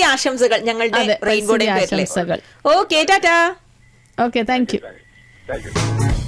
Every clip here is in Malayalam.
പരിസ്ഥിതി ആശംസകൾ ഞങ്ങളുടെ അതെ, റെയിൻബോയുടെ പരിസ്ഥിതി പേരിൽ ആശംസകൾ. Okay tata okay thank you thank you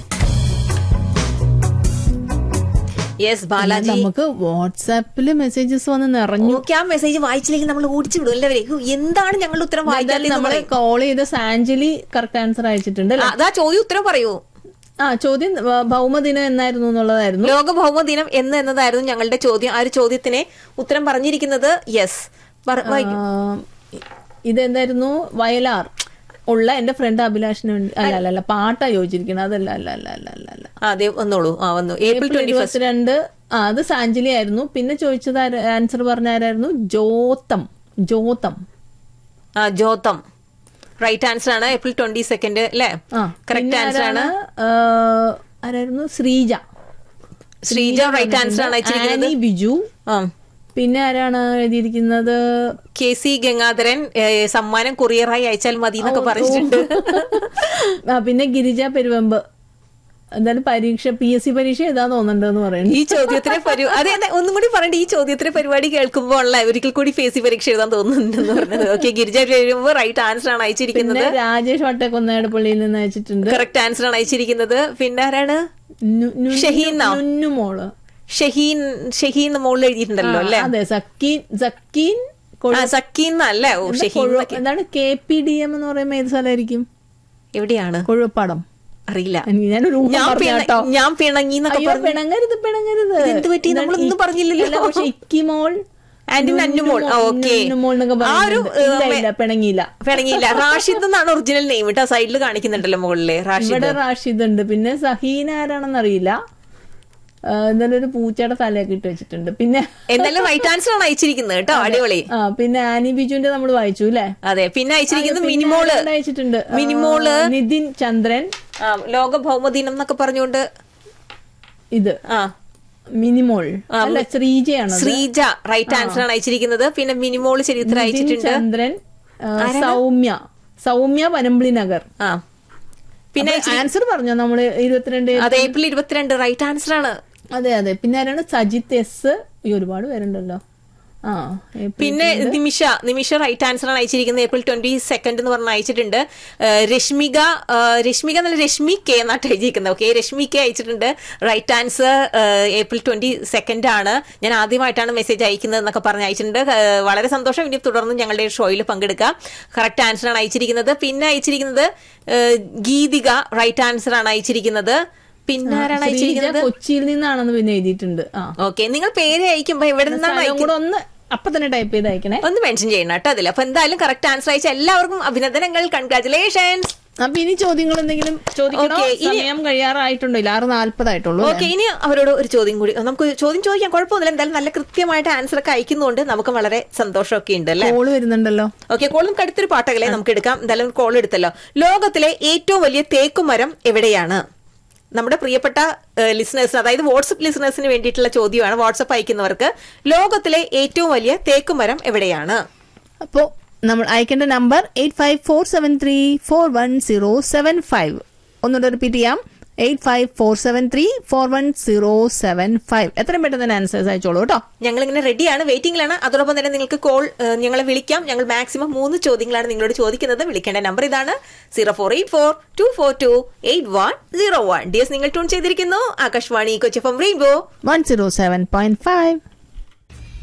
yes Balaji നമുക്ക് വാട്സാപ്പില് മെസ്സേജസ് വന്ന് നിറഞ്ഞു ഓക്കെ ആ മെസ്സേജ് വായിച്ചില്ലെങ്കിൽ നമ്മൾ ഓടിച്ചു വിടും എല്ലാവരെയും ഹു, എന്താണ് ഞങ്ങളുടെ ഉത്തരം വായിക്കാത്തത് നമ്മള് കോൾ ചെയ്ത സാഞ്ചലി കറക്റ്റ് ആൻസർ അയച്ചിട്ടുണ്ട് അല്ലേ? അതാ ചോദ്യം ഉത്തരം പറയൂ ആ ചോദ്യം ആ, ഭൗമദിനം എന്നായിരുന്നു എന്നുള്ളതായിരുന്നു ലോക ഭൗമ ദിനം എന്ന് എന്നതായിരുന്നു ഞങ്ങളുടെ ചോദ്യം ആ ഒരു ചോദ്യത്തിന് ഉത്തരം പറഞ്ഞിരിക്കുന്നത് യെസ് ആ, ഇതെന്തായിരുന്നു വയലാർ ഉള്ള എന്റെ ഫ്രണ്ട് അഭിലാഷിന് വേണ്ടി അല്ല അല്ല അല്ല പാട്ടാ ചോദിച്ചിരിക്കുന്നത് അതല്ല അല്ല അല്ല അല്ല അല്ല അല്ല അതെ വന്നോളൂ ആ വന്നു ഏപ്രിൽ ഏപ്രിൽ ട്വന്റി ഫസ്റ്റ് ഇരുപത്തിരണ്ട് ആ അത് സാഞ്ചലി ആയിരുന്നു പിന്നെ ചോദിച്ചത് ആൻസർ പറഞ്ഞ ആരായിരുന്നു ജോത്തം ജോത്തം ആ ജോതം റൈറ്റ് ആൻസർ ആണ് ഏപ്രിൽ ട്വന്റി സെക്കൻഡ് അല്ലേ ആ കറക്റ്റ് പിന്നെ ആൻസർ ആണ് ആരാണ്, ആ, ആരായിരുന്നു ശ്രീജ ശ്രീജ റൈറ്റ് ആൻസർ ആണ് അയച്ചിരിക്കുന്നത് ആനി ബിജു ആ പിന്നെ ആരാണ് എഴുതിയിരിക്കുന്നത് കെ സി ഗംഗാധരൻ ഏ, സമ്മാനം കൊറിയറായി അയച്ചാൽ മതി എന്നൊക്കെ പറഞ്ഞിട്ടുണ്ട് ആ പിന്നെ ഗിരിജ പെരുവമ്പ് എന്തായാലും പരീക്ഷ പി എസ് സി പരീക്ഷ എഴുതാൻ തോന്നുന്നുണ്ടെന്ന് പറയുന്നു ഈ ചോദ്യത്തിന് പരി അതെ അതെ ഒന്നും കൂടി പറയണ്ട ഈ ചോദ്യത്തിന് പരിപാടി കേൾക്കുമ്പോൾ ഉള്ള ഒരിക്കൽ കൂടി ഫേസി പരീക്ഷ എഴുതാൻ തോന്നുന്നുണ്ടെന്ന് പറഞ്ഞത് ഓക്കെ ഗിരിജ വരുമ്പോ റൈറ്റ് ആൻസർ ആണ് അയച്ചിരിക്കുന്നത് പിന്നെ രാജേഷ് വട്ടക്കൊന്നയുടെ പള്ളിയിൽ നിന്ന് അയച്ചിട്ടുണ്ട് കറക്റ്റ് ആൻസർ ആണ് അയച്ചിരിക്കുന്നത് പിന്നെ ആരാണ് നു- നു- ഷഹീനോ? നുന്നു മോള് ഷഹീൻ ഷഹീൻ മുകളിൽ എഴുതിയിട്ടുണ്ടല്ലോ അല്ലേ അതെ സക്കീൻ സക്കീൻ കൊഴു- ആ സക്കീൻ അല്ലേ ഓ എന്താ ഷഹീൻ കൊഴു- എന്നൊക്കെ. എന്താണ് കെ പി ഡി എം എന്ന് പറയുമ്പോ ഏത് സ്ഥലമായിരിക്കും എവിടെയാണ് കൊഴുപ്പാടം അറിയില്ല എനിക്ക് ഞാനൊരു ഊഹം ഞാൻ പറഞ്ഞ പിണ- കേട്ടോ. ഞാൻ പിണങ്ങി എന്നൊക്കെ അയ്യോ പറഞ്ഞു പിണങ്ങരുത് പിണങ്ങരുത് ഇതെന്ത് പറ്റി? എന്താണ് നമ്മളൊന്നും ഇ- പറഞ്ഞില്ലല്ലോ. അല്ല, പക്ഷെ ഇക്കിമോൾ ആന്റി നന്നുമോൾ ആ, ഓക്കെ നന്നുമോൾ എന്നൊക്കെ ആ ഒരു പറയുന്നുണ്ട്. ഇല്ല ഏ, ഇല്ല പിണങ്ങിയില്ല പിണങ്ങിയില്ല റാഷിദ് എന്നാണ് ഒറിജിനൽ നെയിം കേട്ടോ സൈഡിൽ കാണിക്കുന്നുണ്ടല്ലോ മുകളില് റാഷിദ് ഇവിടെ റാഷിദ് ഉണ്ട് പിന്നെ സഹീന ആരാണെന്ന് അറിയില്ല ആ, എന്തായാലും ഒരു പൂച്ചയുടെ തലയൊക്കെ ഇട്ട് വെച്ചിട്ടുണ്ട് പിന്നെ എന്തായാലും റൈറ്റ് ആൻസർ ആണ് അയച്ചിരിക്കുന്നത് കേട്ടോ അടിപൊളി ആ പിന്നെ ആനി ബിജുവിന്റെ നമ്മൾ വായിച്ചു അല്ലേ അതെ പിന്നെ അയച്ചിരിക്കുന്നത് പിന്നെ മിനിമോള് ആരാണ്ട് അയച്ചിട്ടുണ്ട് ആ, മിനിമോള് നിതിൻ ചന്ദ്രൻ ആ, ലോക ഭൗമദിനം എന്നൊക്കെ പറഞ്ഞുകൊണ്ട് ഇത് ആ മിനിമോൾ അല്ല ശ്രീജയാണ് ശ്രീജ റൈറ്റ് ആൻസർ ആണ് അയച്ചിരിക്കുന്നത് പിന്നെ മിനിമോള് ശരി ഉത്തരം നിതിൻ അയച്ചിട്ടുണ്ട് ചന്ദ്രൻ ആ, സൗമ്യ സൗമ്യ വനമ്പിളി നഗർ ആ പിന്നെ ആൻസർ പറഞ്ഞോ നമ്മള് ഇരുപത്തിരണ്ട് അത് ഏപ്രിൽ ഇരുപത്തിരണ്ട് റൈറ്റ് ആൻസർ ആണ് അതെ അതെ പിന്നെ ആരാണ് സജിത്ത് എസ് ഈ ഒരുപാട് പേരുണ്ടല്ലോ ആ ഏപ്രിൽ പിന്നെ നിമിഷ നിമിഷ റൈറ്റ് ആൻസർ ആണ് അയച്ചിരിക്കുന്നത് ഏപ്രിൽ ട്വന്റി സെക്കൻഡ് എന്ന് പറഞ്ഞ് അയച്ചിട്ടുണ്ട് ആ, രശ്മിക ആ, രശ്മിക എന്നല്ല രശ്മി കെ എന്നാട്ട് എഴുതിയിരിക്കുന്നത് ഓക്കെ രശ്മി കെ അയച്ചിട്ടുണ്ട് right answer April twenty second ആണ് ഞാൻ ആദ്യമായിട്ടാണ് മെസ്സേജ് അയക്കുന്നത് എന്നൊക്കെ പറഞ്ഞ് അയച്ചിട്ടുണ്ട് ആ, വളരെ സന്തോഷം ഇനി തുടർന്ന് ഞങ്ങളുടെ ഷോയിൽ പങ്കെടുക്കാം കറക്റ്റ് ആൻസർ ആണ് അയച്ചിരിക്കുന്നത് പിന്നെ അയച്ചിരിക്കുന്നത് ആ, ഗീതിക റൈറ്റ് ആൻസർ ആണ് അയച്ചിരിക്കുന്നത് പിന്നെ ആരാണ് ശ്രീജ അയച്ചിരിക്കുന്നത് കൊച്ചിയിൽ നിന്നാണെന്ന് പിന്നെ എഴുതിയിട്ടുണ്ട് ആ ഓക്കെ നിങ്ങൾ പേര് അയക്കുമ്പോ എവിടെ നിന്നാണ് സ്ഥലം അയക്കുന്നത് കൂടെ ഒന്ന് അപ്പൊ തന്നെ ടൈപ്പ് ചെയ്ത് അയക്കണേ ഒന്ന് മെൻഷൻ ചെയ്യണം കേട്ടോ അതിൽ അപ്പൊ എന്തായാലും കറക്റ്റ് ആൻസർ അയച്ച എല്ലാവർക്കും അഭിനന്ദനങ്ങൾ കൺഗ്രാറ്റുലേഷൻസ് അപ്പൊ ഇനി ചോദ്യങ്ങൾ എന്തെങ്കിലും ചോദിക്കണോ Okay, ഇനി- സമയം കഴിയാറായിട്ടുണ്ടോ ഇല്ല ആറ് നാല്പതായിട്ടുള്ളൂ ഓക്കെ ഇനി അവരോട് ഒരു ചോദ്യം കൂടി നമുക്ക് ചോദ്യം ചോദിക്കാം കുഴപ്പമൊന്നുമില്ല എന്തായാലും നല്ല കൃത്യമായിട്ട് ആൻസർ ഒക്കെ അയക്കുന്നുണ്ട് നമുക്ക് വളരെ സന്തോഷമൊക്കെ ഉണ്ട് അല്ലേ കോള് വരുന്നുണ്ടല്ലോ ഓക്കെ കോൾ നമുക്ക് അടുത്തൊരു പാട്ടകളെ നമുക്ക് എടുക്കാം എന്തായാലും കോൾ എടുത്തല്ലോ ലോകത്തിലെ ഏറ്റവും വലിയ തേക്കുമരം എവിടെയാണ് നമ്മുടെ പ്രിയപ്പെട്ട ലിസണേഴ്സിന് അതായത് വാട്സപ്പ് ലിസണേഴ്സിന് വേണ്ടിയിട്ടുള്ള ചോദ്യമാണ് വാട്സപ്പ് അയക്കുന്നവർക്ക് ലോകത്തിലെ ഏറ്റവും വലിയ തേക്കുമരം എവിടെയാണ് അപ്പോ നമ്മൾ അയക്കേണ്ട number eight five four seven three four one zero seven five ഒന്നുകൂടെ റിപ്പീറ്റ് ചെയ്യാം eight five four seven three four one zero seven five എത്രയും പെട്ടെന്ന് തന്നെ ആൻസേഴ്സ് അയച്ചോളൂ കേട്ടോ ഞങ്ങൾ ഇങ്ങനെ റെഡിയാണ് വെയിറ്റിംഗിലാണ് അതോടൊപ്പം തന്നെ നിങ്ങൾക്ക് കോൾ ഏഹ്, ഞങ്ങളെ വിളിക്കാം ഞങ്ങൾ മാക്സിമം മൂന്ന് ചോദ്യങ്ങളാണ് നിങ്ങളോട് ചോദിക്കുന്നത് വിളിക്കേണ്ട നമ്പർ ഇതാണ് zero four eight four two four two eight one zero one D S നിങ്ങൾ ട്യൂൺ ചെയ്തിരിക്കുന്നു Akashvani Kochi from Rainbow one zero seven point five